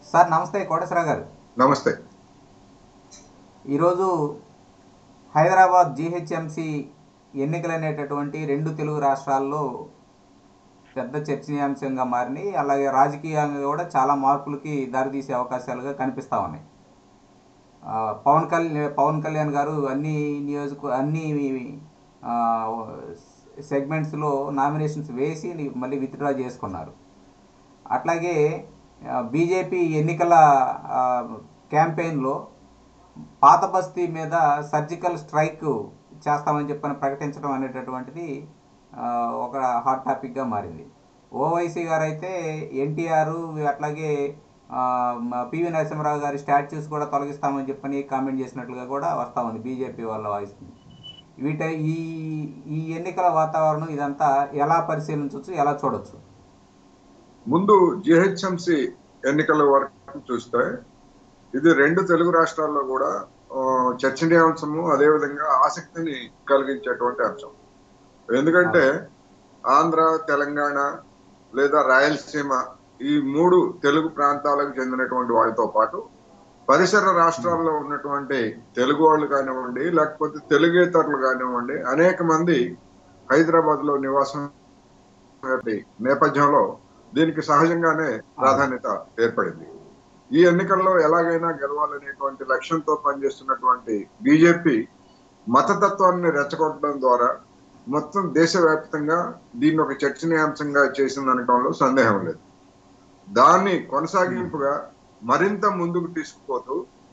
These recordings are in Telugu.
సార్ నమస్తే కోటేశ్వరరావు గారు నమస్తే ఈరోజు హైదరాబాద్ జీహెచ్ఎంసి ఎన్నికలనేటటువంటి రెండు తెలుగు రాష్ట్రాల్లో పెద్ద చర్చనీయాంశంగా మారినాయి అలాగే రాజకీయంగా కూడా చాలా మార్పులకి దారితీసే అవకాశాలుగా కనిపిస్తూ ఉన్నాయి ఆ, పవన్ కళ్యాణ్ పవన్ కళ్యాణ్ గారు అన్ని నియోజక అన్ని ఆ, సెగ్మెంట్స్లో నామినేషన్స్ వేసి మళ్ళీ విత్డ్రా చేసుకున్నారు అట్లాగే బీజేపీ ఎన్నికల ఆ, క్యాంపెయిన్లో పాత బస్తీ మీద సర్జికల్ స్ట్రైక్ చేస్తామని చెప్పని ప్రకటించడం అనేటటువంటిది ఆ, ఒక హాట్ టాపిక్గా మారింది ఓవైసీ గారు అయితే ఎన్టీఆర్ అట్లాగే ఆ, మ- పివి నరసింహరావు గారి స్టాచ్యూస్ కూడా తొలగిస్తామని చెప్పని కామెంట్ చేసినట్లుగా కూడా వస్తూ ఉంది బీజేపీ వాళ్ళ వాయిస్ వీట ఈ ఈ ఎన్నికల వాతావరణం ఇదంతా ఎలా పరిశీలించవచ్చు ఎలా చూడొచ్చు ముందు జిహెచ్ఎంసి ఎన్నికల వరకు చూస్తే ఇది రెండు తెలుగు రాష్ట్రాల్లో కూడా ఆ, చర్చనీయాంశము అదేవిధంగా ఆసక్తిని కలిగించేటువంటి అంశం ఎందుకంటే ఆంధ్ర తెలంగాణ లేదా రాయలసీమ ఈ మూడు తెలుగు ప్రాంతాలకు చెందినటువంటి వాళ్ళతో పాటు పరిసర రాష్ట్రాల్లో ఉన్నటువంటి తెలుగు వాళ్ళు కానివ్వండి లేకపోతే తెలుగేతరులు కానివ్వండి అనేక మంది హైదరాబాద్ లో నివాసం ఉన్నటువంటి నేపథ్యంలో దీనికి సహజంగానే ప్రాధాన్యత ఏర్పడింది ఈ ఎన్నికల్లో ఎలాగైనా గెలవాలనేటువంటి లక్ష్యంతో పనిచేస్తున్నటువంటి బీజేపీ మతతత్వాన్ని రెచ్చగొట్టడం ద్వారా మొత్తం దేశవ్యాప్తంగా దీన్ని ఒక చర్చనీయాంశంగా చేసిందనటంలో సందేహం లేదు దాన్ని కొనసాగింపుగా మరింత ముందుకు తీసుకుపోతూ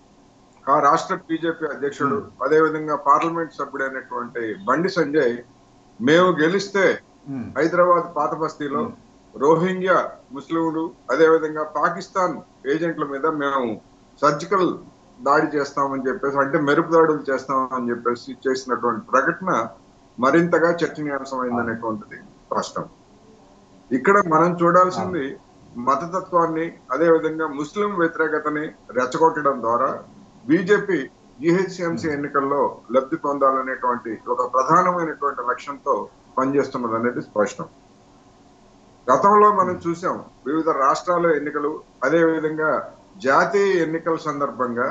ఆ రాష్ట్ర బీజేపీ అధ్యక్షుడు అదేవిధంగా పార్లమెంట్ సభ్యుడైనటువంటి బండి సంజయ్ మేము గెలిస్తే ఉమ్, హైదరాబాద్ పాత బస్తీలో రోహింగ్యా ముస్లింలు అదేవిధంగా పాకిస్తాన్ ఏజెంట్ల మీద మేము సర్జికల్ దాడి చేస్తామని చెప్పేసి అంటే మెరుపు దాడులు చేస్తామని చెప్పేసి చేసినటువంటి ప్రకటన మరింతగా చర్చనీయాంశమైందనేటువంటిది స్పష్టం ఇక్కడ మనం చూడాల్సింది మతతత్వాన్ని అదేవిధంగా ముస్లిం వ్యతిరేకతని రెచ్చగొట్టడం ద్వారా బీజేపీ జిహెచ్ఎంసీ ఎన్నికల్లో లబ్ధి పొందాలనేటువంటి ఒక ప్రధానమైనటువంటి లక్ష్యంతో పనిచేస్తున్నది అనేది స్పష్టం గతంలో మనం చూసాం వివిధ రాష్ట్రాల ఎన్నికలు అదే విధంగా జాతీయ ఎన్నికల సందర్భంగా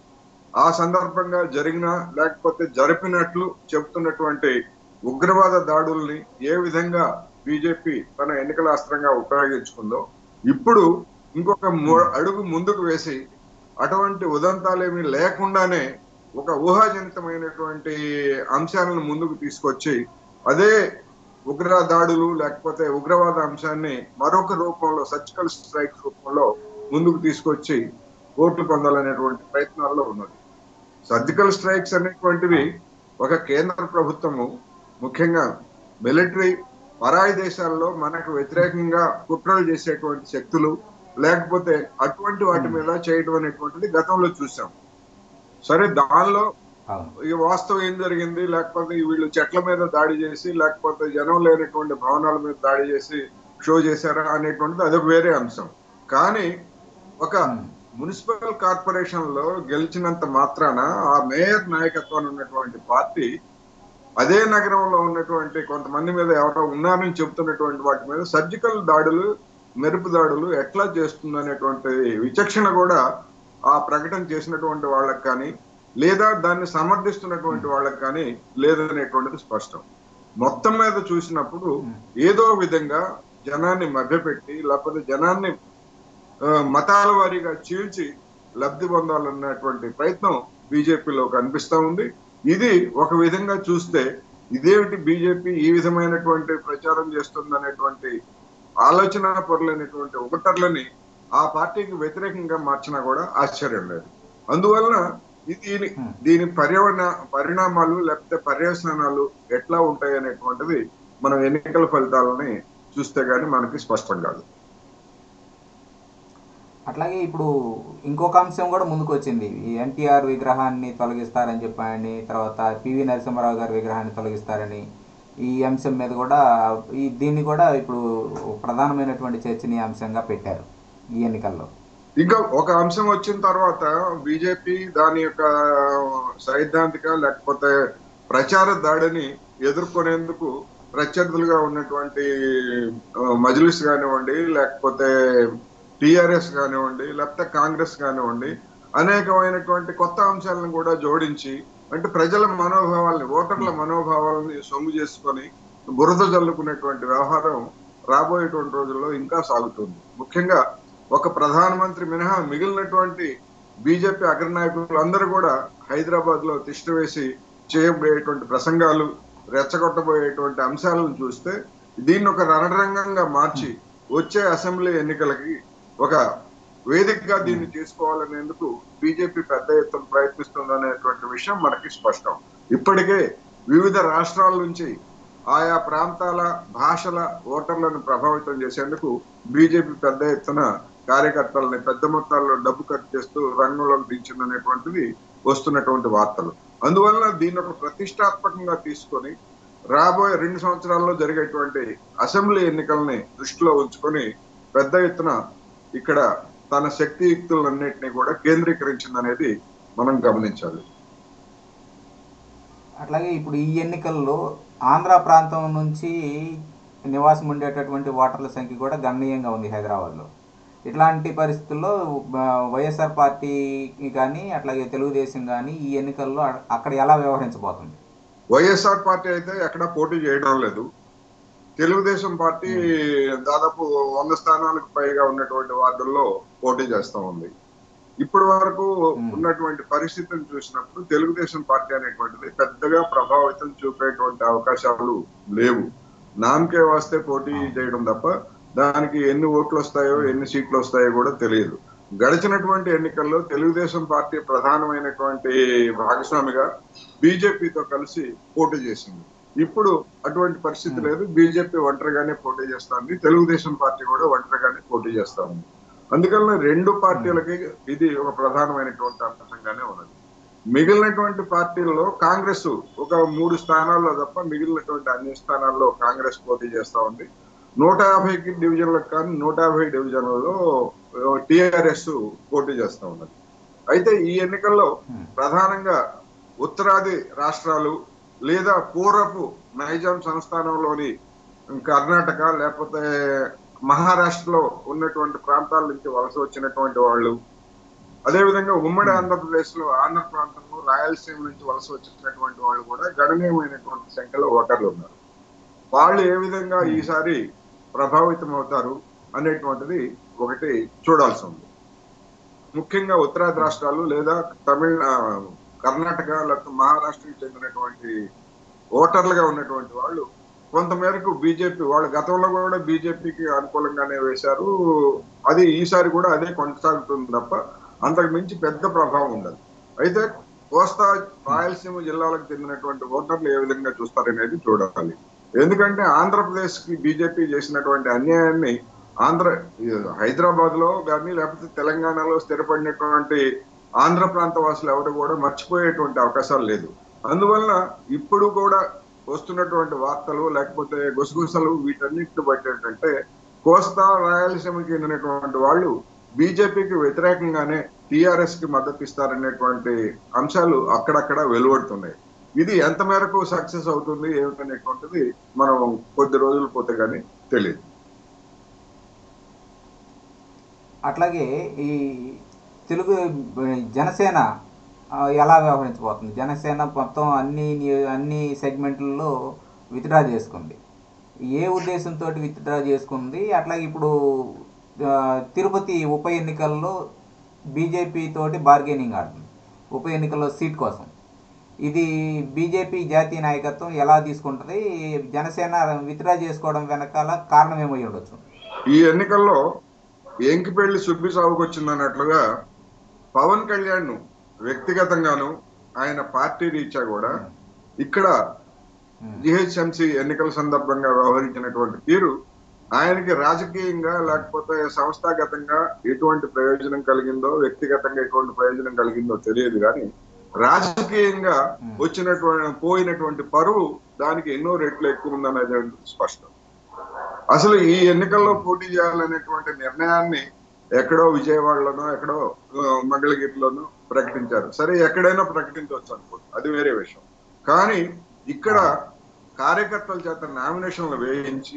ఆ సందర్భంగా జరిగిన లేకపోతే జరిపినట్లు చెబుతున్నటువంటి ఉగ్రవాద దాడుల్ని ఏ విధంగా బీజేపీ తన ఎన్నికల అస్త్రంగా ఉపయోగించుకుందో ఇప్పుడు ఇంకొక మూ- అడుగు ముందుకు వేసి అటువంటి ఉదంతాలేమీ లేకుండానే ఒక ఊహాజనితమైనటువంటి అంశాలను ముందుకు తీసుకొచ్చి అదే ఉగ్ర దాడులు లేకపోతే ఉగ్రవాద అంశాన్ని మరొక రూపంలో సర్జికల్ స్ట్రైక్ రూపంలో ముందుకు తీసుకొచ్చి ఓట్లు పొందాలనేటువంటి ప్రయత్నాల్లో ఉన్నది సర్జికల్ స్ట్రైక్స్ అనేటువంటివి ఒక కేంద్ర ప్రభుత్వము ముఖ్యంగా మిలిటరీ పరాయి దేశాల్లో మనకు వ్యతిరేకంగా కుట్రలు చేసేటువంటి శక్తులు లేకపోతే అటువంటి వాటి మీద చేయడం అనేటువంటిది గతంలో చూసాం సరే దానిలో అవును ఈ వాస్తవం ఏం జరిగింది లేకపోతే వీళ్ళు చెట్ల మీద దాడి చేసి లేకపోతే జనం లేనటువంటి భవనాల మీద దాడి చేసి షో చేశారా అనేటువంటిది అదొక వేరే అంశం కానీ ఒక ఉమ్, మున్సిపల్ కార్పొరేషన్ లో గెలిచినంత మాత్రాన ఆ మేయర్ నాయకత్వాన్ని ఉన్నటువంటి పార్టీ అదే నగరంలో ఉన్నటువంటి కొంతమంది మీద ఎవరో ఉన్నారని చెబుతున్నటువంటి వాటి మీద సర్జికల్ దాడులు మెరుపు దాడులు ఎట్లా చేస్తుంది అనేటువంటి విచక్షణ కూడా ఆ ప్రకటన చేసినటువంటి వాళ్ళకి కానీ లేదా దాన్ని సమర్థిస్తున్నటువంటి వాళ్ళకి కానీ లేదనేటువంటిది స్పష్టం మొత్తం మీద చూసినప్పుడు ఏదో విధంగా జనాన్ని మభ్యపెట్టి లేకపోతే జనాన్ని ఆ, మతాల వారీగా చీల్చి లబ్ధి పొందాలన్నటువంటి ప్రయత్నం బీజేపీలో కనిపిస్తా ఉంది ఇది ఒక విధంగా చూస్తే ఇదేమిటి బీజేపీ ఈ విధమైనటువంటి ప్రచారం చేస్తుందనేటువంటి ఆలోచన పరులైనటువంటి ఒకటర్లని ఆ పార్టీకి వ్యతిరేకంగా మార్చినా కూడా ఆశ్చర్యం లేదు అందువలన ఇది దీని దీని పర్యావరణ పరిణామాలు లేకపోతే పర్యవసానాలు ఎట్లా ఉంటాయి అనేటువంటిది మనం ఎన్నికల ఫలితాలని చూస్తే గానీ మనకి స్పష్టం కాదు అట్లాగే ఇప్పుడు ఇంకొక అంశం కూడా ముందుకు వచ్చింది ఈ ఎన్టీఆర్ విగ్రహాన్ని తొలగిస్తారని చెప్పని తర్వాత పివి నరసింహారావు గారి విగ్రహాన్ని తొలగిస్తారని ఈ అంశం మీద కూడా ఈ దీన్ని కూడా ఇప్పుడు ప్రధానమైనటువంటి చర్చనీయాంశంగా పెట్టారు ఈ ఎన్నికల్లో ఇంకా ఒక అంశం వచ్చిన తర్వాత బీజేపీ దాని యొక్క సైద్ధాంతిక లేకపోతే ప్రచార దాడిని ఎదుర్కొనేందుకు ప్రత్యర్థులుగా ఉన్నటువంటి ఆ, మజ్లిస్ కానివ్వండి లేకపోతే టిఆర్ఎస్ కానివ్వండి లేకపోతే కాంగ్రెస్ కానివ్వండి అనేకమైనటువంటి కొత్త అంశాలను కూడా జోడించి అంటే ప్రజల మనోభావాల్ని ఓటర్ల మనోభావాలని సొమ్ము చేసుకొని బురద జల్లుకునేటువంటి వ్యవహారం రాబోయేటువంటి రోజుల్లో ఇంకా సాగుతుంది ముఖ్యంగా ఒక ప్రధానమంత్రి మినహా మిగిలినటువంటి బీజేపీ అగ్రనాయకులు అందరూ కూడా హైదరాబాద్ లో తిష్ట వేసి చేయబోయేటువంటి ప్రసంగాలు రెచ్చగొట్టబోయేటువంటి అంశాలను చూస్తే దీన్ని ఒక రణరంగంగా మార్చి వచ్చే అసెంబ్లీ ఎన్నికలకి ఒక వేదికగా దీన్ని తీసుకోవాలనేందుకు బీజేపీ పెద్ద ఎత్తున ప్రయత్నిస్తుందనేటువంటి విషయం మనకి స్పష్టం ఇప్పటికే వివిధ రాష్ట్రాల నుంచి ఆయా ప్రాంతాల భాషల ఓటర్లను ప్రభావితం చేసేందుకు బీజేపీ పెద్ద ఎత్తున కార్యకర్తలని పెద్ద మొత్తాల్లో డబ్బు ఖర్చు చేస్తూ రంగంలోకి దించిందనేటువంటిది వస్తున్నటువంటి వార్తలు అందువలన దీన్ని ఒక ప్రతిష్టాత్మకంగా తీసుకొని రాబోయే రెండు సంవత్సరాల్లో జరిగేటువంటి అసెంబ్లీ ఎన్నికల్ని దృష్టిలో ఉంచుకొని పెద్ద ఎత్తున ఇక్కడ తన శక్తియుక్తులన్నింటినీ కూడా కేంద్రీకరించిందనేది మనం గమనించాలి అట్లాగే ఇప్పుడు ఈ ఎన్నికల్లో ఆంధ్ర ప్రాంతం నుంచి నివాసం ఉండేటటువంటి ఓటర్ల సంఖ్య కూడా గణనీయంగా ఉంది హైదరాబాద్లో ఇట్లాంటి పరిస్థితుల్లో ఆ, వైఎస్ఆర్ పార్టీకి కానీ అట్లాగే తెలుగుదేశం కానీ ఈ ఎన్నికల్లో అ- అక్కడ ఎలా వ్యవహరించబోతుంది వైఎస్ఆర్ పార్టీ అయితే ఎక్కడా పోటీ చేయడం లేదు తెలుగుదేశం పార్టీ దాదాపు వంద స్థానాలకు పైగా ఉన్నటువంటి వార్డుల్లో పోటీ చేస్తా ఉంది ఇప్పటి వరకు ఉన్నటువంటి పరిస్థితిని చూసినప్పుడు తెలుగుదేశం పార్టీ అనేటువంటిది పెద్దగా ప్రభావితం చూపేటువంటి అవకాశాలు లేవు నామకే వాస్తే పోటీ చేయడం తప్ప దానికి ఎన్ని ఓట్లు వస్తాయో ఎన్ని సీట్లు వస్తాయో కూడా తెలియదు గడిచినటువంటి ఎన్నికల్లో తెలుగుదేశం పార్టీ ప్రధానమైనటువంటి భాగస్వామిగా బీజేపీతో కలిసి పోటీ చేసింది ఇప్పుడు అటువంటి పరిస్థితి లేదు బీజేపీ ఒంటరిగానే పోటీ చేస్తుంది తెలుగుదేశం పార్టీ కూడా ఒంటరిగానే పోటీ చేస్తా ఉంది అందుకని రెండు పార్టీలకి ఇది ఒక ప్రధానమైనటువంటి అంశంగానే ఉన్నది మిగిలినటువంటి పార్టీల్లో కాంగ్రెస్ ఒక మూడు స్థానాల్లో తప్ప మిగిలినటువంటి అన్ని స్థానాల్లో కాంగ్రెస్ పోటీ చేస్తా ఉంది నూట యాభైకి డివిజన్లకు కానీ నూట యాభై డివిజన్లలో టిఆర్ఎస్ పోటీ చేస్తా ఉన్నది అయితే ఈ ఎన్నికల్లో ప్రధానంగా ఉత్తరాది రాష్ట్రాలు లేదా పూర్వపు నైజాం సంస్థానంలోని కర్ణాటక లేకపోతే మహారాష్ట్రలో ఉన్నటువంటి ప్రాంతాల నుంచి వలస వచ్చినటువంటి వాళ్ళు అదేవిధంగా ఉమ్మడి ఆంధ్రప్రదేశ్ లో ఆంధ్ర ప్రాంతంలో రాయలసీమ నుంచి వలస వచ్చినటువంటి వాళ్ళు కూడా గణనీయమైనటువంటి సంఖ్యలో ఓటర్లు ఉన్నారు వాళ్ళు ఏ విధంగా ఈసారి ప్రభావితం అవుతారు అనేటువంటిది ఒకటి చూడాల్సి ఉంది ముఖ్యంగా ఉత్తరాది రాష్ట్రాలు లేదా తమిళ ఆ, కర్ణాటక లేకపోతే మహారాష్ట్రకి చెందినటువంటి ఓటర్లుగా ఉన్నటువంటి వాళ్ళు కొంతమేరకు బీజేపీ వాళ్ళు గతంలో కూడా బీజేపీకి అనుకూలంగానే వేశారు అది ఈసారి కూడా అదే కొనసాగుతుంది తప్ప అంతకు మించి పెద్ద ప్రభావం ఉండదు అయితే కోస్తా రాయలసీమ జిల్లాలకు చెందినటువంటి ఓటర్లు ఏ విధంగా చూస్తారనేది చూడాలి ఎందుకంటే ఆంధ్రప్రదేశ్ కి బీజేపీ చేసినటువంటి అన్యాయాన్ని ఆంధ్ర హైదరాబాద్ లో కానీ లేకపోతే తెలంగాణలో స్థిరపడినటువంటి ఆంధ్ర ప్రాంత వాసులు ఎవరు కూడా మర్చిపోయేటువంటి అవకాశాలు లేదు అందువలన ఇప్పుడు కూడా వస్తున్నటువంటి వార్తలు లేకపోతే గుసగుసలు వీటన్నిటిని బట్టి ఏంటంటే కోస్తా రాయలసీమకి చెందినటువంటి వాళ్ళు బీజేపీకి వ్యతిరేకంగానే టిఆర్ఎస్ కి మద్దతు ఇస్తారనేటువంటి అంశాలు అక్కడక్కడ వెలువడుతున్నాయి ఇది ఎంత మేరకు సక్సెస్ అవుతుంది ఏమిటనేటువంటిది మనం కొద్ది రోజులు పోతే గానీ తెలియదు అట్లాగే ఈ తెలుగు జనసేన ఆ, ఎలా వ్యవహరించబోతుంది జనసేన మొత్తం అన్ని నియో- అన్ని సెగ్మెంట్లలో విత్డ్రా చేసుకుంది ఏ ఉద్దేశంతో విత్డ్రా చేసుకుంది అట్లాగే ఇప్పుడు ఆ, తిరుపతి ఉప ఎన్నికల్లో బీజేపీ తోటి బార్గెనింగ్ ఆడుతుంది ఉప ఎన్నికల్లో సీట్ కోసం ఇది బీజేపీ జాతీయ నాయకత్వం ఎలా తీసుకుంటుంది జనసేన విత్డ్రా చేసుకోవడం వెనకాల కారణం ఏమై ఉండొచ్చు ఈ ఎన్నికల్లో ఎంకిపెళ్లి సుబ్బి సాగుకు వచ్చిందన్నట్లుగా పవన్ కళ్యాణ్ ను వ్యక్తిగతంగాను ఆయన పార్టీ రీత్యా కూడా ఇక్కడ జిహెచ్ఎంసి ఎన్నికల సందర్భంగా వ్యవహరించినటువంటి తీరు ఆయనకి రాజకీయంగా లేకపోతే సంస్థాగతంగా ఎటువంటి ప్రయోజనం కలిగిందో వ్యక్తిగతంగా ఎటువంటి ప్రయోజనం కలిగిందో తెలియదు కానీ రాజకీయంగా వచ్చినటువంటి పోయినటువంటి పరువు దానికి ఎన్నో రెట్లు ఎక్కువ ఉందనేది స్పష్టం అసలు ఈ ఎన్నికల్లో పోటీ చేయాలనేటువంటి నిర్ణయాన్ని ఎక్కడో విజయవాడలోనో ఎక్కడో ఆ, మంగళగిరిలోనో ప్రకటించారు సరే ఎక్కడైనా ప్రకటించవచ్చు అనుకో అది వేరే విషయం కానీ ఇక్కడ కార్యకర్తల చేత నామినేషన్లు వేయించి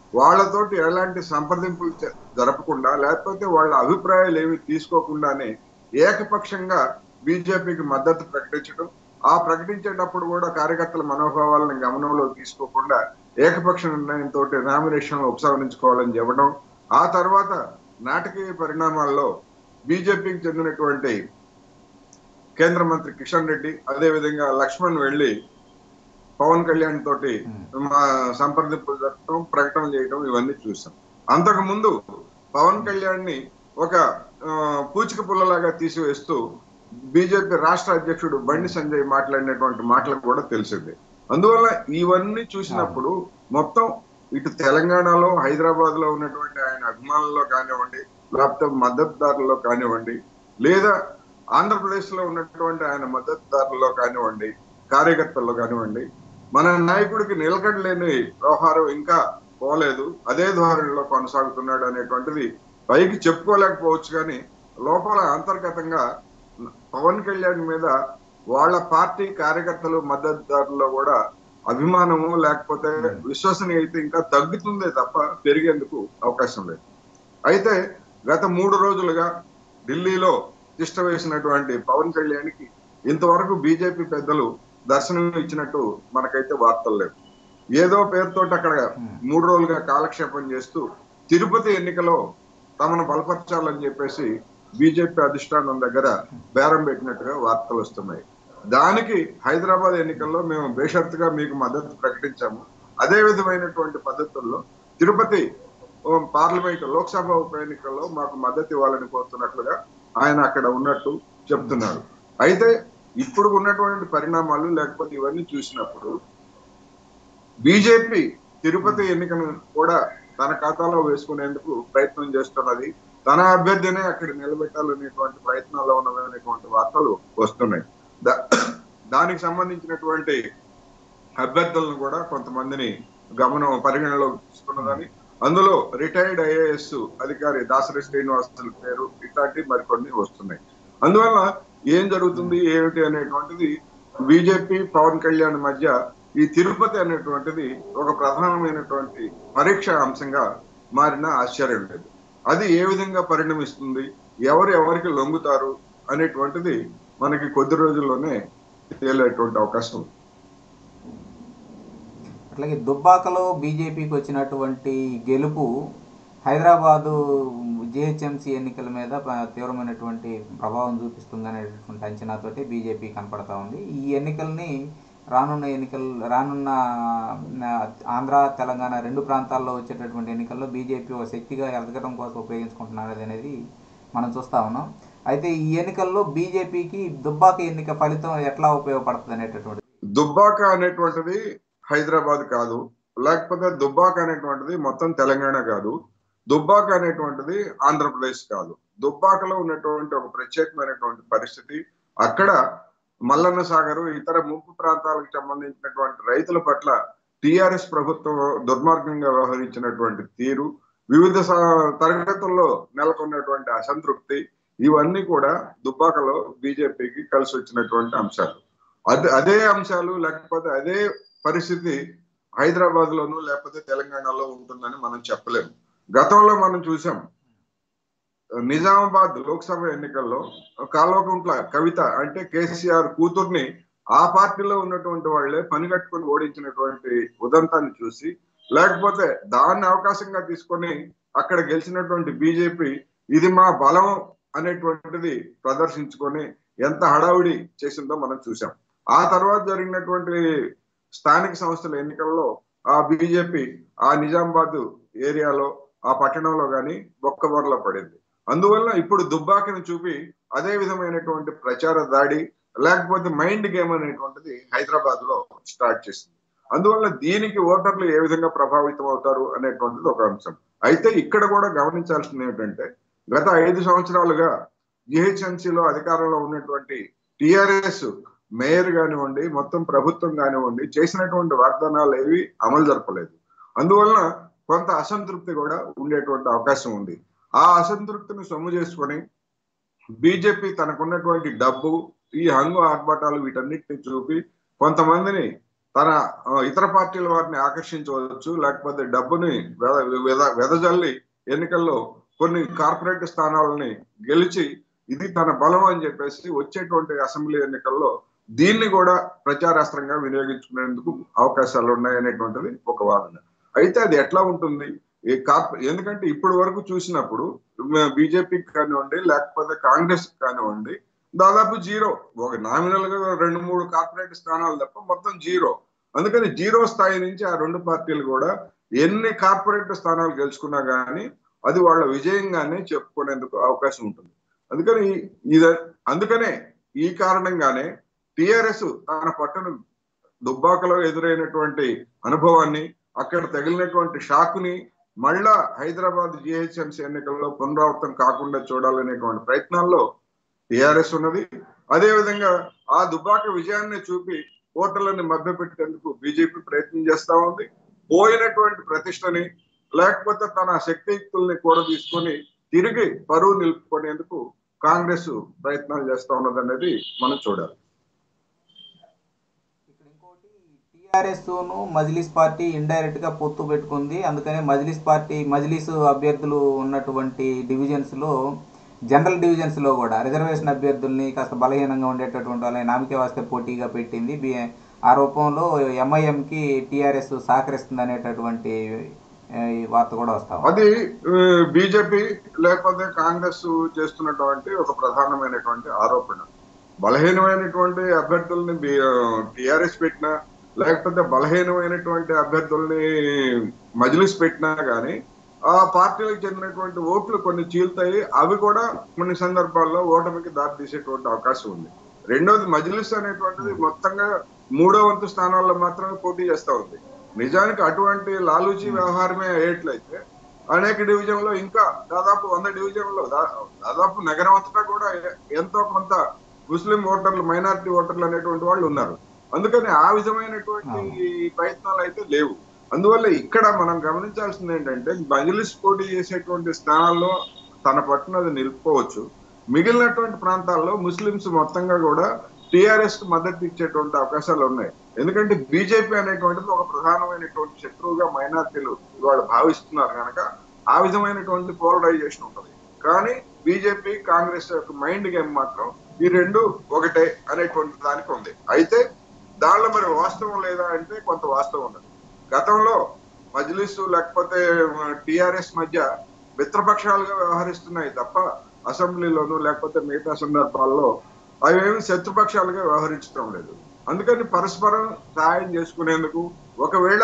వాళ్ళతోటి ఎలాంటి సంప్రదింపులు జ- జరపకుండా లేకపోతే వాళ్ళ అభిప్రాయాలు ఏమి తీసుకోకుండానే ఏకపక్షంగా బీజేపీకి మద్దతు ప్రకటించడం ఆ ప్రకటించేటప్పుడు కూడా కార్యకర్తల మనోభావాలను గమనంలో తీసుకోకుండా ఏకపక్ష నిర్ణయంతో నామినేషన్ ఉపసంహరించుకోవాలని చెప్పడం ఆ తర్వాత నాటకీయ పరిణామాల్లో బీజేపీకి చెందినటువంటి కేంద్ర మంత్రి కిషన్ రెడ్డి అదే విధంగా లక్ష్మణ్ వెళ్లి పవన్ కళ్యాణ్ తోటి మా సంప్రదింపులు జరపడం ప్రకటన చేయడం ఇవన్నీ చూసాం అంతకు ముందు పవన్ కళ్యాణ్ ని ఒక ఆ, పూచిక పుల్లలాగా తీసివేస్తూ బీజేపీ రాష్ట్ర అధ్యక్షుడు బండి సంజయ్ మాట్లాడినటువంటి మాటలు కూడా తెలిసింది అందువల్ల ఇవన్నీ చూసినప్పుడు మొత్తం ఇటు తెలంగాణలో హైదరాబాద్ లో ఉన్నటువంటి ఆయన అభిమానుల్లో కానివ్వండి లేకపోతే మద్దతుదారుల్లో కానివ్వండి లేదా ఆంధ్రప్రదేశ్ లో ఉన్నటువంటి ఆయన మద్దతుదారుల్లో కానివ్వండి కార్యకర్తల్లో కానివ్వండి మన నాయకుడికి నిలకడలేని వ్యవహారం ఇంకా పోలేదు అదే ధోరణిలో కొనసాగుతున్నాడు అనేటువంటిది పైకి చెప్పుకోలేకపోవచ్చు కానీ లోపల అంతర్గతంగా పవన్ కళ్యాణ్ మీద వాళ్ళ పార్టీ కార్యకర్తలు మద్దతుదారుల్లో కూడా అభిమానము లేకపోతే విశ్వసనీయత ఇంకా తగ్గుతుందే తప్ప పెరిగేందుకు అవకాశం లేదు అయితే గత మూడు రోజులుగా ఢిల్లీలో తిష్ట వేసినటువంటి పవన్ కళ్యాణ్కి ఇంతవరకు బీజేపీ పెద్దలు దర్శనం ఇచ్చినట్టు మనకైతే వార్తలు లేవు ఏదో పేరుతోటి అక్కడ మూడు రోజులుగా కాలక్షేపం చేస్తూ తిరుపతి ఎన్నికలో తమను బలపరచాలని చెప్పేసి బీజేపీ అధిష్టానం దగ్గర బేరం పెట్టినట్టుగా వార్తలు వస్తున్నాయి దానికి హైదరాబాద్ ఎన్నికల్లో మేము బేషరతుగా మీకు మద్దతు ప్రకటించాము అదే విధమైనటువంటి పద్ధతుల్లో తిరుపతి ఓ, పార్లమెంట్ లోక్సభ ఉప ఎన్నికల్లో మాకు మద్దతు ఇవ్వాలని కోరుతున్నట్లుగా ఆయన అక్కడ ఉన్నట్టు చెప్తున్నారు అయితే ఇప్పుడు ఉన్నటువంటి పరిణామాలు లేకపోతే ఇవన్నీ చూసినప్పుడు బీజేపీ తిరుపతి ఎన్నికను కూడా తన ఖాతాలో వేసుకునేందుకు ప్రయత్నం చేస్తున్నది తన అభ్యర్థినే అక్కడ నిలబెట్టాలనేటువంటి ప్రయత్నాల్లో ఉన్నదనేటువంటి వార్తలు వస్తున్నాయి దా- దానికి సంబంధించినటువంటి అభ్యర్థులను కూడా కొంతమందిని గమనం పరిగణలోకి తీసుకున్నదని అందులో రిటైర్డ్ ఐఏఎస్ అధికారి దాసరి శ్రీనివాసుల పేరు ఇట్లాంటి మరికొన్ని వస్తున్నాయి అందువల్ల ఏం జరుగుతుంది ఏమిటి అనేటువంటిది బీజేపీ పవన్ కళ్యాణ్ మధ్య ఈ తిరుపతి అనేటువంటిది ఒక ప్రధానమైనటువంటి పరీక్ష అంశంగా మారిన ఆశ్చర్యం లేదు అది ఏ విధంగా పరిణమిస్తుంది ఎవరు ఎవరికి లొంగుతారు అనేటువంటిది మనకి కొద్ది రోజుల్లోనే తేలేటువంటి అవకాశం ఉంది అట్లాగే దుబ్బాకలో బీజేపీకి వచ్చినటువంటి గెలుపు హైదరాబాదు జిహెచ్ఎంసీ ఎన్నికల మీద ప- తీవ్రమైనటువంటి ప్రభావం చూపిస్తుంది అనేటువంటి అంచనాతోటి బీజేపీ కనపడతా ఉంది ఈ ఎన్నికల్ని రానున్న ఎన్నికలు రానున్న ఆ, ఆంధ్ర తెలంగాణ రెండు ప్రాంతాల్లో వచ్చేటటువంటి ఎన్నికల్లో బీజేపీ ఒక శక్తిగా ఎదగడం కోసం ఉపయోగించుకుంటున్నారు అనేది మనం చూస్తా ఉన్నాం అయితే ఈ ఎన్నికల్లో బీజేపీకి దుబ్బాక ఎన్నిక ఫలితం ఎట్లా ఉపయోగపడుతుంది అనేటటువంటి దుబ్బాక అనేటువంటిది హైదరాబాద్ కాదు లేకపోతే దుబ్బాక అనేటువంటిది మొత్తం తెలంగాణ కాదు దుబ్బాక అనేటువంటిది ఆంధ్రప్రదేశ్ కాదు దుబ్బాకలో ఉన్నటువంటి ఒక ప్రత్యేకమైనటువంటి పరిస్థితి అక్కడ మల్లన్న సాగరు ఇతర ముంపు ప్రాంతాలకు సంబంధించినటువంటి రైతుల పట్ల టిఆర్ఎస్ ప్రభుత్వం దుర్మార్గంగా వ్యవహరించినటువంటి తీరు వివిధ స- తరగతుల్లో నెలకొన్నటువంటి అసంతృప్తి ఇవన్నీ కూడా దుబ్బాకలో బీజేపీకి కలిసి వచ్చినటువంటి అంశాలు అదే అదే అంశాలు లేకపోతే అదే పరిస్థితి హైదరాబాద్ లోను లేకపోతే తెలంగాణలో ఉంటుందని మనం చెప్పలేము గతంలో మనం చూసాం నిజామాబాద్ లోక్సభ ఎన్నికల్లో కాల్వకుంట్ల కవిత అంటే కేసీఆర్ కూతుర్ని ఆ పార్టీలో ఉన్నటువంటి వాళ్ళే పని కట్టుకుని ఓడించినటువంటి ఉదంతాన్ని చూసి లేకపోతే దాన్ని అవకాశంగా తీసుకొని అక్కడ గెలిచినటువంటి బీజేపీ ఇది మా బలం అనేటువంటిది ప్రదర్శించుకొని ఎంత హడావుడి చేసిందో మనం చూసాం ఆ తర్వాత జరిగినటువంటి స్థానిక సంస్థల ఎన్నికల్లో ఆ బీజేపీ ఆ నిజామాబాద్ ఏరియాలో ఆ పట్టణంలో గాని బొక్కబొరలో పడింది అందువల్ల ఇప్పుడు దుబ్బాకని చూపి అదే విధమైనటువంటి ప్రచార దాడి లేకపోతే మైండ్ గేమ్ అనేటువంటిది హైదరాబాద్ లో స్టార్ట్ చేసింది అందువల్ల దీనికి ఓటర్లు ఏ విధంగా ప్రభావితం అవుతారు అనేటువంటిది ఒక అంశం అయితే ఇక్కడ కూడా గమనించాల్సింది ఏమిటంటే గత ఐదు సంవత్సరాలుగా జిహెచ్ఎంసీలో అధికారంలో ఉన్నటువంటి టిఆర్ఎస్ మేయర్ కానివ్వండి మొత్తం ప్రభుత్వం కానివ్వండి చేసినటువంటి వాగ్దానాలు ఏవి అమలు జరపలేదు అందువలన కొంత అసంతృప్తి కూడా ఉండేటువంటి అవకాశం ఉంది ఆ అసంతృప్తిని సొమ్ము చేసుకొని బీజేపీ తనకున్నటువంటి డబ్బు ఈ హంగు ఆర్భాటాలు వీటన్నిటిని చూపి కొంతమందిని తన ఆ, ఇతర పార్టీల వారిని ఆకర్షించవచ్చు లేకపోతే డబ్బుని వెద- వెద- వెదజల్లి ఎన్నికల్లో కొన్ని కార్పొరేట్ స్థానాలని గెలిచి ఇది తన బలం అని చెప్పేసి వచ్చేటువంటి అసెంబ్లీ ఎన్నికల్లో దీన్ని కూడా ప్రచారాస్త్రంగా వినియోగించుకునేందుకు అవకాశాలు ఉన్నాయనేటువంటిది ఒక వాదన అయితే అది ఎట్లా ఉంటుంది ఈ కార్ప ఎందుకంటే ఇప్పటి వరకు చూసినప్పుడు బీజేపీకి కానివ్వండి లేకపోతే కాంగ్రెస్ కానివ్వండి దాదాపు జీరో ఒక నామినల్ గా రెండు మూడు కార్పొరేట్ స్థానాలు తప్ప మొత్తం జీరో అందుకని జీరో స్థాయి నుంచి ఆ రెండు పార్టీలు కూడా ఎన్ని కార్పొరేట్ స్థానాలు గెలుచుకున్నా గానీ అది వాళ్ళ విజయంగానే చెప్పుకునేందుకు అవకాశం ఉంటుంది అందుకని ఇద అందుకనే ఈ కారణంగానే టిఆర్ఎస్ తన పట్టును దుబ్బాకలో ఎదురైనటువంటి అనుభవాన్ని అక్కడ తగిలినటువంటి షాకుని మళ్ళా హైదరాబాద్ జిహెచ్ఎంసీ ఎన్నికల్లో పునరావృతం కాకుండా చూడాలనేటువంటి ప్రయత్నాల్లో టిఆర్ఎస్ ఉన్నది అదే విధంగా ఆ దుబ్బాక విజయాన్ని చూపి ఓటర్లని మభ్యపెట్టేందుకు బీజేపీ ప్రయత్నం చేస్తా ఉంది పోయినటువంటి ప్రతిష్టని లేకపోతే తన శక్తియుక్తుల్ని కూడా తీసుకొని తిరిగి పరువు నిలుపుకునేందుకు కాంగ్రెస్ ప్రయత్నాలు చేస్తా ఉన్నది అనేది మనం చూడాలి ఇక్కడ ఇంకోటి టిఆర్ఎస్ ను మజ్లిస్ పార్టీ ఇండైరెక్ట్ గా పొత్తు పెట్టుకుంది అందుకనే మజ్లిస్ పార్టీ మజ్లిస్ అభ్యర్థులు ఉన్నటువంటి డివిజన్స్ లో జనరల్ డివిజన్స్ లో కూడా రిజర్వేషన్ అభ్యర్థుల్ని కాస్త బలహీనంగా ఉండేటటువంటి వాళ్ళని నామికే వాస్తే పోటీగా పెట్టింది బి- ఆ రూపంలో ఎంఐఎంకి టిఆర్ఎస్ సహకరిస్తుంది అనేటటువంటి ఆ, ఈ వార్త కూడా వస్తా ఉంది. అది బీజేపీ లేకపోతే కాంగ్రెస్ చేస్తున్నటువంటి ఒక ప్రధానమైనటువంటి ఆరోపణ బలహీనమైనటువంటి అభ్యర్థుల్ని టిఆర్ఎస్ పెట్టినా లేకపోతే బలహీనమైనటువంటి అభ్యర్థుల్ని మజ్లిస్ పెట్టినా గానీ ఆ పార్టీలకు చెందినటువంటి ఓట్లు కొన్ని చీల్తాయి అవి కూడా కొన్ని సందర్భాల్లో ఓటమికి దారి తీసేటువంటి అవకాశం ఉంది రెండోది మజ్లిస్ అనేటువంటిది మొత్తంగా మూడో వంతు స్థానాల్లో మాత్రమే పోటీ చేస్తా ఉంది నిజానికి అటువంటి లాలూచి వ్యవహారమే అయ్యేట్లయితే అనేక డివిజన్లో ఇంకా దాదాపు వంద డివిజన్లో దా- దాదాపు నగరం అంతటా కూడా ఎ- ఎంతో కొంత ముస్లిం ఓటర్లు మైనారిటీ ఓటర్లు అనేటువంటి వాళ్ళు ఉన్నారు అందుకని ఆ విధమైనటువంటి ప్రయత్నాలు అయితే లేవు అందువల్ల ఇక్కడ మనం గమనించాల్సింది ఏంటంటే మజిలిస్ పోటీ చేసేటువంటి స్థానాల్లో తన పట్టున అది నిలుపుకోవచ్చు మిగిలినటువంటి ప్రాంతాల్లో ముస్లింస్ మొత్తంగా కూడా టిఆర్ఎస్ కు మద్దతు ఇచ్చేటువంటి అవకాశాలు ఉన్నాయి ఎందుకంటే బీజేపీ అనేటువంటిది ఒక ప్రధానమైనటువంటి శత్రువుగా మైనార్టీలు ఇవాళ భావిస్తున్నారు కనుక ఆ విధమైనటువంటి పోలరైజేషన్ ఉంటుంది కానీ బీజేపీ కాంగ్రెస్ యొక్క మైండ్ గేమ్ మాత్రం ఈ రెండు ఒకటే అనేటువంటి దానికి ఉంది అయితే దానిలో మరి వాస్తవం లేదా అంటే కొంత వాస్తవం ఉన్నది గతంలో మజ్లిస్ లేకపోతే టిఆర్ఎస్ మధ్య మిత్రపక్షాలుగా వ్యవహరిస్తున్నాయి తప్ప అసెంబ్లీలోనూ లేకపోతే మిగతా సందర్భాల్లో అవేమి శత్రుపక్షాలుగా వ్యవహరించడం లేదు అందుకని పరస్పరం సహాయం చేసుకునేందుకు ఒకవేళ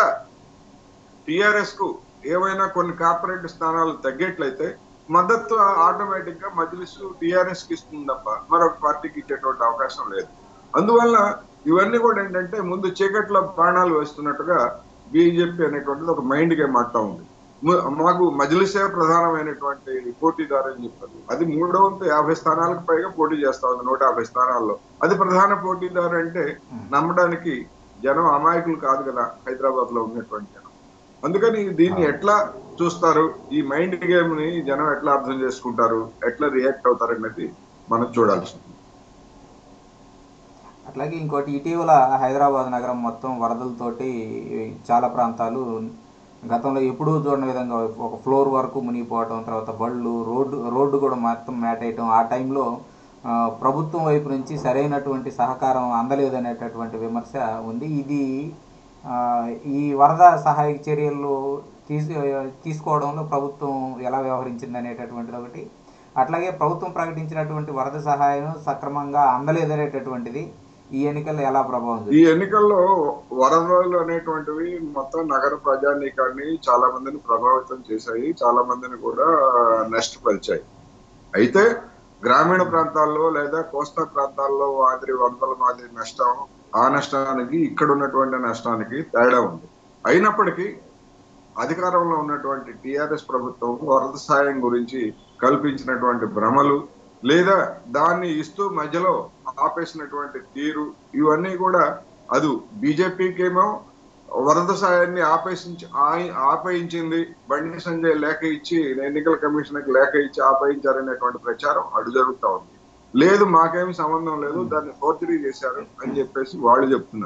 టిఆర్ఎస్ కు ఏమైనా కొన్ని కార్పొరేట్ స్థానాలు తగ్గేట్లయితే మద్దతు ఆటోమేటిక్ గా మజ్లిస్ టిఆర్ఎస్ కి ఇస్తుంది తప్ప మరొక పార్టీకి ఇచ్చేటువంటి అవకాశం లేదు అందువల్ల ఇవన్నీ కూడా ఏంటంటే ముందు చీకట్లో ప్రాణాలు వేస్తున్నట్టుగా బీజేపీ అనేటువంటిది ఒక మైండ్ గేమ్ ఆడుతూ ఉంది ము- మాకు మజ్లిసే ప్రధానమైనటువంటి పోటీదారు అని చెప్పారు అది మూడో వంతు యాభై స్థానాలకు పైగా పోటీ చేస్తా ఉంది నూట యాభై స్థానాల్లో అది ప్రధాన పోటీదారు అంటే నమ్మడానికి జనం అమాయకులు కాదు కదా హైదరాబాద్ లో ఉన్నటువంటి జనం అందుకని దీన్ని ఎట్లా చూస్తారు ఈ మైండ్ గేమ్ ని జనం ఎట్లా అర్థం చేసుకుంటారు ఎట్లా రియాక్ట్ అవుతారు అనేది మనం చూడాల్సి ఉంది. అట్లాగే ఇంకోటి ఇటీవల హైదరాబాద్ నగరం మొత్తం వరదలతోటి చాలా ప్రాంతాలు గతంలో ఎప్పుడూ చూడని విధంగా ఒక ఫ్లోర్ వరకు మునిగిపోవటం తర్వాత బళ్ళు రోడ్డు రోడ్డు కూడా మొత్తం మేటేయటం ఆ టైంలో ఆ, ప్రభుత్వం వైపు నుంచి సరైనటువంటి సహకారం అందలేదనేటటువంటి విమర్శ ఉంది ఇది ఆ, ఈ వరద సహాయక చర్యలు తీసు తీసుకోవడంలో ప్రభుత్వం ఎలా వ్యవహరించింది అనేటటువంటిది ఒకటి అట్లాగే ప్రభుత్వం ప్రకటించినటువంటి వరద సహాయం సక్రమంగా అందలేదనేటటువంటిది ఈ ఎన్నికల్లో ఎలా ప్రభావం ఈ చూపింది? ఎన్నికల్లో వరదలు అనేటువంటివి మొత్తం నగర ప్రజానీకాన్ని చాలా మందిని ప్రభావితం చేశాయి చాలా మందిని కూడా నష్టపరిచాయి అయితే గ్రామీణ ప్రాంతాల్లో లేదా కోస్తా ప్రాంతాల్లో మాదిరి వరదల మాదిరి నష్టం ఆ నష్టానికి ఇక్కడ ఉన్నటువంటి నష్టానికి తేడా ఉంది అయినప్పటికీ అధికారంలో ఉన్నటువంటి టిఆర్ఎస్ ప్రభుత్వం వరద సాయం గురించి కల్పించినటువంటి భ్రమలు లేదా దాన్ని ఇస్తూ మధ్యలో ఆపేసినటువంటి తీరు ఇవన్నీ కూడా అది బీజేపీకి ఏమో వరద సాయాన్ని ఆపేసించి ఆయి- ఆపేయించింది బండి సంజయ్ లేఖ ఇచ్చి ఎన్నికల కమిషన్ కి లేఖ ఇచ్చి ఆపేయించారనేటువంటి ప్రచారం అడు జరుగుతా ఉంది లేదు మాకేమి సంబంధం లేదు దాన్ని ఫోర్జరీ చేశారు అని చెప్పేసి వాళ్ళు చెప్తున్నారు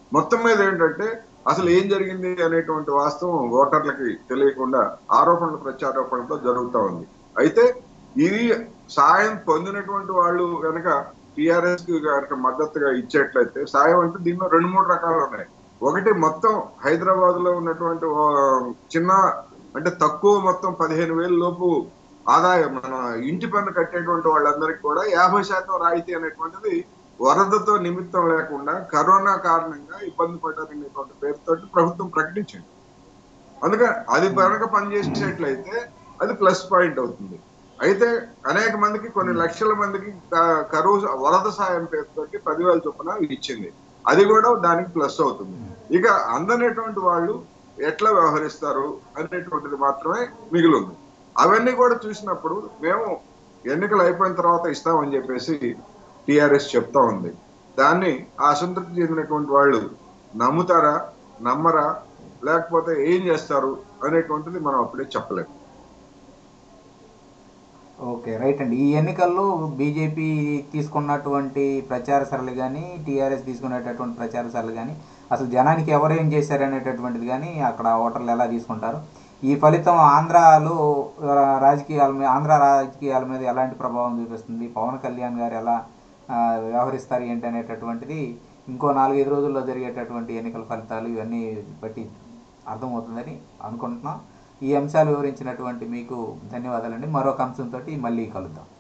మొత్తం మీద ఏంటంటే అసలు ఏం జరిగింది అనేటువంటి వాస్తవం ఓటర్లకి తెలియకుండా ఆరోపణలు ప్రత్యారోపణలతో జరుగుతూ ఉంది అయితే ఇది సాయం పొందినటువంటి వాళ్ళు కనుక టిఆర్ఎస్ కి కనుక మద్దతుగా ఇచ్చేట్లయితే సాయం అంటే దీనిలో రెండు మూడు రకాలు ఉన్నాయి ఒకటి మొత్తం హైదరాబాద్ లో ఉన్నటువంటి ఓ చిన్న అంటే తక్కువ మొత్తం పదిహేను వేల లోపు ఆదాయం మన ఇంటి పన్ను కట్టేటువంటి వాళ్ళందరికీ కూడా యాభై శాతం రాయితీ అనేటువంటిది వరదతో నిమిత్తం లేకుండా కరోనా కారణంగా ఇబ్బంది పడ్డారనేటువంటి పేరుతో ప్రభుత్వం ప్రకటించింది అందుకని అది కనుక పనిచేసేట్లయితే అది ప్లస్ పాయింట్ అవుతుంది అయితే అనేక మందికి కొన్ని లక్షల మందికి క- కరువు వరద సాయం పేరుతోటి పదివేల చొప్పున ఇచ్చింది అది కూడా దానికి ప్లస్ అవుతుంది ఇక అందనేటువంటి వాళ్ళు ఎట్లా వ్యవహరిస్తారు అనేటువంటిది మాత్రమే మిగిలి ఉంది అవన్నీ కూడా చూసినప్పుడు మేము ఎన్నికలు అయిపోయిన తర్వాత ఇస్తామని చెప్పేసి టిఆర్ఎస్ చెప్తా ఉంది దాన్ని ఆ అసంతృప్తి చెందినటువంటి వాళ్ళు నమ్ముతారా నమ్మరా లేకపోతే ఏం చేస్తారు అనేటువంటిది మనం అప్పుడే చెప్పలేము ఓకే రైట్ అండి ఈ ఎన్నికల్లో బీజేపీ తీసుకున్నటువంటి ప్రచార సరళి కానీ టీఆర్ఎస్ తీసుకునేటటువంటి ప్రచార సరళి కానీ అసలు జనానికి ఎవరు ఏం చేశారనేటటువంటిది కానీ అక్కడ ఓటర్లు ఎలా తీసుకుంటారు ఈ ఫలితం ఆంధ్రాలో ఆ, రాజకీయాల మీద ఆంధ్ర రాజకీయాల మీద ఎలాంటి ప్రభావం చూపిస్తుంది పవన్ కళ్యాణ్ గారు ఎలా ఆ, వ్యవహరిస్తారు ఏంటి అనేటటువంటిది ఇంకో నాలుగైదు రోజుల్లో జరిగేటటువంటి ఎన్నికల ఫలితాలు ఇవన్నీ బట్టి అర్థమవుతుందని అనుకుంటున్నాం ఈ అంశాలు వివరించినటువంటి మీకు ధన్యవాదాలండి మరొక అంశంతో మళ్ళీ కలుద్దాం